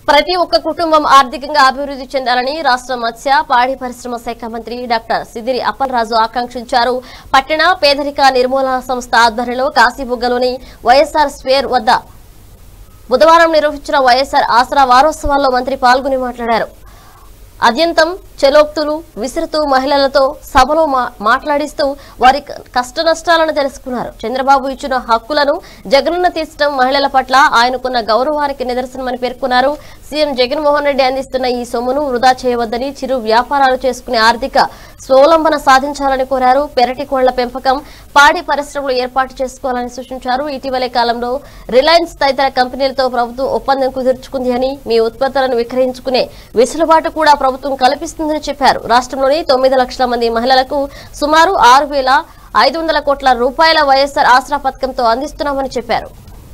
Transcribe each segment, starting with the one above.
ప్రతి ఒక్క కుటుంబం ఆర్థికంగా అభివృద్ధి చెందాలని రాష్ట్ర మత్స్య పాడి పరిశ్రమ శాఖ మంత్రి డాక్టర్ సిదిరి అప్పలరాజు ఆకాంక్షించారు పట్టణ పేదరిక నిర్మూలన సంస్థ ఆధ్వర్యంలో కాశీబుగ్గలోని వైఎస్ఆర్ స్క్వేర్ వద్ద బుధవారం నిర్వహించిన వైఎస్ఆర్ ఆసరా వారోత్సవాల్లో మంత్రి పాల్గొని మాట్లాడారు అద్యంతం చలోక్తులు విసురుతూ మహిళలతో సభలో మా- మాట్లాడిస్తూ వారి క- కష్ట నష్టాలను తెలుసుకున్నారు చంద్రబాబు ఇచ్చిన హక్కులను జగనన్న తీర్చడం మహిళల పట్ల ఆయనకున్న గౌరవానికి నిదర్శనమని పేర్కొన్నారు సీఎం జగన్మోహన్ రెడ్డి అందిస్తున్న ఈ సొమ్మును వృధా చేయవద్దని చిరు వ్యాపారాలు చేసుకునే ఆర్థిక స్వావలంబన సాధించాలని కోరారు పెరటి కోళ్ల పెంపకం పాడి పరిశ్రమలు ఏర్పాటు చేసుకోవాలని సూచించారు ఇటీవలే కాలంలో రిలయన్స్ తదితర కంపెనీలతో ప్రభుత్వం ఒప్పందం కుదుర్చుకుంది అని మీ ఉత్పత్తులను విక్రయించుకునే వెసులుబాటు కూడా ప్రభుత్వం కల్పిస్తుందని చెప్పారు రాష్ట్రంలోని తొమ్మిది లక్షల మంది మహిళలకు సుమారు ఆరు వేల ఐదు వందల కోట్ల రూపాయల వైఎస్ఆర్ ఆసరా పథకంతో అందిస్తున్నామని చెప్పారు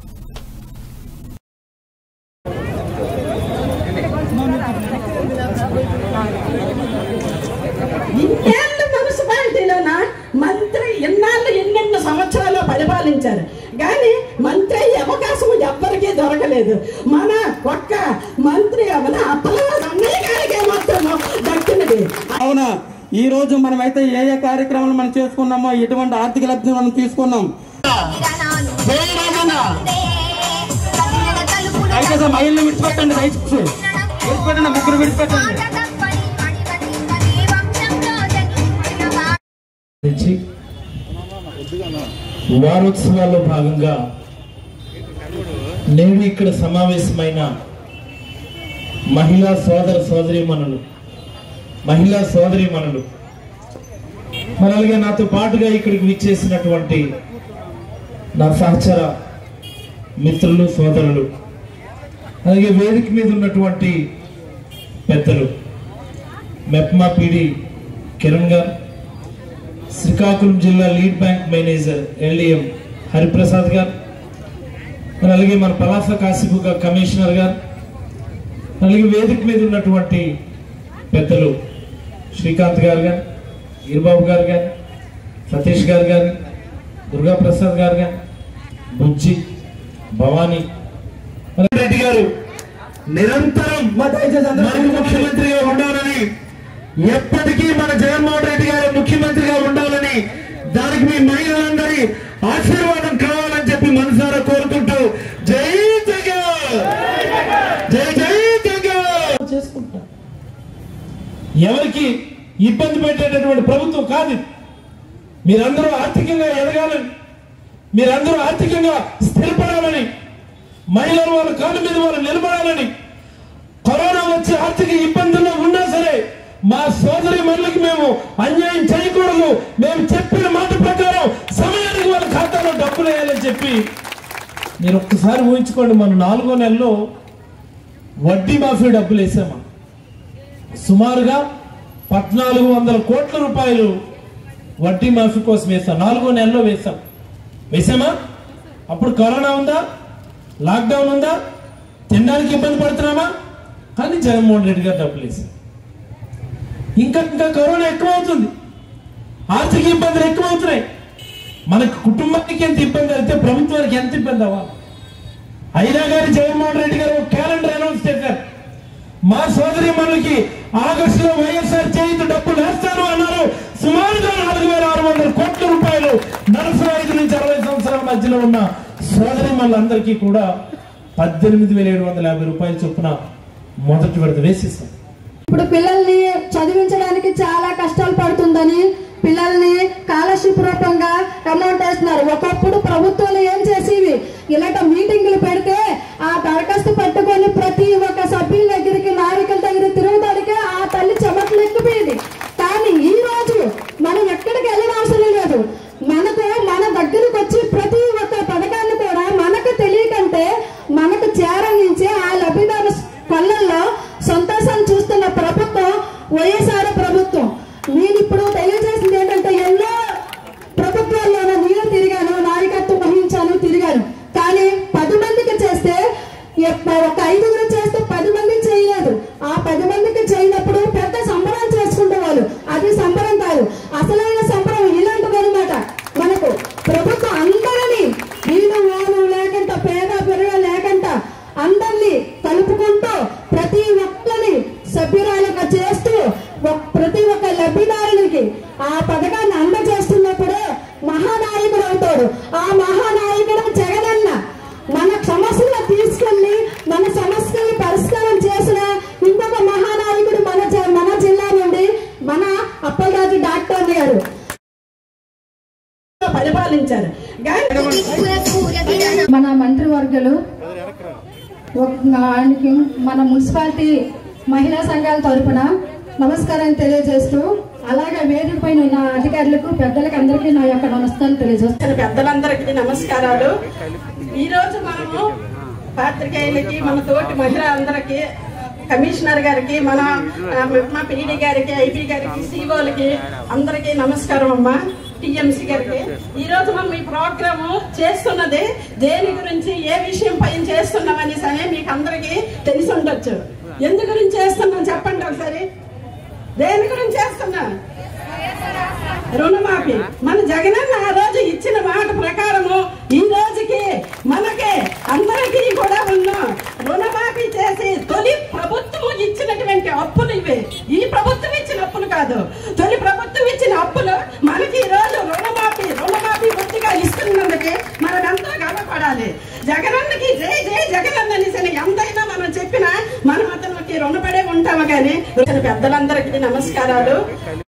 ఇన్నేళ్ళ మున్సిపాలిటీలోన మంత్రి ఎన్నాళ్ళు ఎన్నెన్నో సంవత్సరాలు పరిపాలించారు కానీ మంత్రి అయ్యే అవకాశం ఎవ్వరికీ దొరకలేదు మన ఒక్క మంత్రి మన అప్పల అన్నయ్య గారికి మాత్రం దక్కినది అవునా ఈ రోజు మనమైతే ఏ ఏ కార్యక్రమాలు మనం చేసుకున్నామో ఎటువంటి ఆర్థిక లబ్ధి మనం తీసుకున్నాం జై రామన్న. దయచేసి మహిళలు విడిచిపెట్టండి దయచేసి విడిచిపెట్టండి ముగ్గురు విడిచిపెట్టండి నుంచి వారోత్సవాల్లో భాగంగా నేను ఇక్కడ సమావేశమైన మహిళా సోదర సోదరీమణులు మహిళా సోదరీమణులు మరి అలాగే నాతో పాటుగా ఇక్కడికి విచ్చేసినటువంటి నా సహచర మిత్రులు సోదరులు అలాగే వేదిక మీద ఉన్నటువంటి పెద్దలు మెప్మా పీడి కిరణ్ గారు శ్రీకాకుళం జిల్లా lead bank manager LDM Hariprasad గారు మరి అలాగే మన పలాస కాశీబుగా కమిషనర్ గారు అలాగే వేదిక మీద ఉన్నటువంటి పెద్దలు శ్రీకాంత్ గారు గారు ఈర్బాబు గారు గారు సతీష్ గారు గారు దుర్గా ప్రసాద్ గారు గారు బుజ్జి భవానీ మరి రెడ్డి గారు నిరంతరం మనకు ముఖ్యమంత్రిగా ఉండాలని ఎప్పటికీ మన జగన్మోహన్ రెడ్డి గారు ముఖ్యమంత్రిగా ఉండాలని దానికి మీ మహిళలందరి ఆశీర్వాదం కావాలని చెప్పి మనసారా కోరుకుంటూ జై జగన్ జై జై జగన్ చేసుకుంటాం ఎవరికి ఇబ్బంది పెట్టేటటువంటి ప్రభుత్వం కాదు ఇది. మీరందరూ ఆర్థికంగా ఎదగాలని మీరందరూ ఆర్థికంగా స్థిరపడాలని మహిళలు వాళ్ళ కాళ్ళ మీద వాళ్ళు నిలబడాలని కరోనా వచ్చి ఆర్థిక ఇబ్బందుల్లో ఉన్నా సరే మా సోదరి మనులకి మేము అన్యాయం చేయకూడదు మేము చెప్పిన మాట ప్రకారం సమయానికి వాళ్ళ ఖాతాలో డబ్బులు వేయాలని చెప్పి మీరు ఒక్కసారి ఊహించుకోండి మనం నాలుగో నెలలో వడ్డీ మాఫీ డబ్బులు వేసామా సుమారుగా పద్నాలుగు వందల కోట్ల రూపాయలు వడ్డీ మాఫీ కోసం వేసాం నాలుగో నెలలో వేసాం వేసామా అప్పుడు కరోనా ఉందా లాక్డౌన్ ఉందా తినడానికి ఇబ్బంది పడుతున్నామా కానీ జగన్మోహన్ రెడ్డి గారు డబ్బులు వేసారు ఇంకా ఇంకా కరోనా ఎక్కువ అవుతుంది ఆర్థిక ఇబ్బందులు ఎక్కువ అవుతున్నాయి మనకు కుటుంబానికి ఎంత ఇబ్బంది అయితే ప్రభుత్వానికి ఎంత ఇబ్బంది అవ్వాలి అయినా కానీ జగన్మోహన్ రెడ్డి గారు ఒక క్యాలెండర్ అనౌన్స్ చేశారు మా సోదరి మనకి ఆగస్టులో వైఎస్ఆర్ చేయిత డబ్బులు వేస్తాను అన్నారు సుమారుగా నాలుగు వేల ఆరు వందల కోట్ల రూపాయలు నలభై ఐదు నుంచి అరవై సంవత్సరాల మధ్యలో ఉన్న సోదరి మనందరికీ కూడా పద్దెనిమిది వేల ఏడు వందల యాభై రూపాయల చొప్పున మొదటి విడత వేసిస్తాం ఇప్పుడు పిల్లల్ని చదివించడానికి చాలా కష్టాలు పడుతుందని పిల్లల్ని స్కాలర్షిప్ రూపంగా అమౌంట్ వేస్తున్నారు ఒకప్పుడు ప్రభుత్వాలు ఏం చేసేవి ఇలాంటి మీటింగులు పెడితే ఆ దరఖాస్తు పట్టుకొని ప్రతి ఒక్క సభ్యుల దగ్గరికి నాయకుల దగ్గర తిరుగుతాడికే ఆ తల్లి చెమట్లు ఎక్కిపోయేది కానీ ఈ రోజు మనం ఎక్కడికి వెళ్ళిన అవసరం లేదు మనకు మన దగ్గరకు వచ్చి ప్రతి ఒక్క పథకాన్ని కూడా మనకు తెలియకంటే మనకు చేరనించి ఆ లబ్ధిదారు కళ్ళల్లో సంతోషాన్ని చూస్తున్న ప్రభుత్వం వైఎస్ఆర్ ప్రభుత్వం నేను ఇప్పుడు తెలియజేసింది ఏంటంటే ఎన్నో ప్రభుత్వాల్లోనూ నేను తిరిగాను నాయకత్వం వహించాను తిరిగాను కానీ పది మందికి చేస్తే ఎప్ప- ఒక ఐదుగురు చేస్తే పది మంది మన మంత్రివర్గులు ఒక- ఆయనకి మన మున్సిపాలిటీ మహిళా సంఘాల తరపున నమస్కారం తెలియజేస్తూ అలాగే వేదిక పైన ఉన్న అధికారులకు పెద్దలకు అందరికీ నా యొక్క నమస్కారం తెలియజేస్తాను వచ్చిన పెద్దలందరికీ నమస్కారాలు ఈ రోజు మనము పాత్రికేయులకి మన తోటి మహిళలందరికీ కమిషనర్ గారికి మన ఆ, మా పీడీ గారికి ఐపీ గారికి సిఓలకి అందరికీ నమస్కారం అమ్మా టిఎంసీ గారికి ఈ రోజు మనం ఈ ప్రోగ్రామ్ చేస్తున్నది దేని గురించి ఏ విషయం పైన చేస్తున్నామని సరే మీకు అందరికీ తెలిసి ఉండొచ్చు ఎందు గురించి చేస్తున్నాం చెప్పండి ఒకసారి దేని గురించి చేస్తున్నా రుణమాఫీ మన జగనన్న ఆ రోజు ఇచ్చిన మాట ప్రకారము ఈ రోజుకి మనకి అందరికీ కూడా ఉన్న రుణమాఫీ చేసి తొలి ప్రభుత్వం ఇచ్చినటువంటి అప్పులు ఇవి ఈ ప్రభుత్వం ఇచ్చిన అప్పులు కాదు తొలి ప్రభుత్వం ఇచ్చిన అప్పులు మనకి ఈ రోజు రుణమాఫీ రుణమాఫీ పూర్తిగా ఇస్తున్నందుకు మనం ఎంతో గర్వపడాలి జగనన్నకి జై జై జగనన్న అనేసి ఎంతైనా మనం చెప్పినా మనం అతనికి రుణపడే ఉంటాము కానీ వచ్చిన పెద్దలందరికీ నమస్కారాలు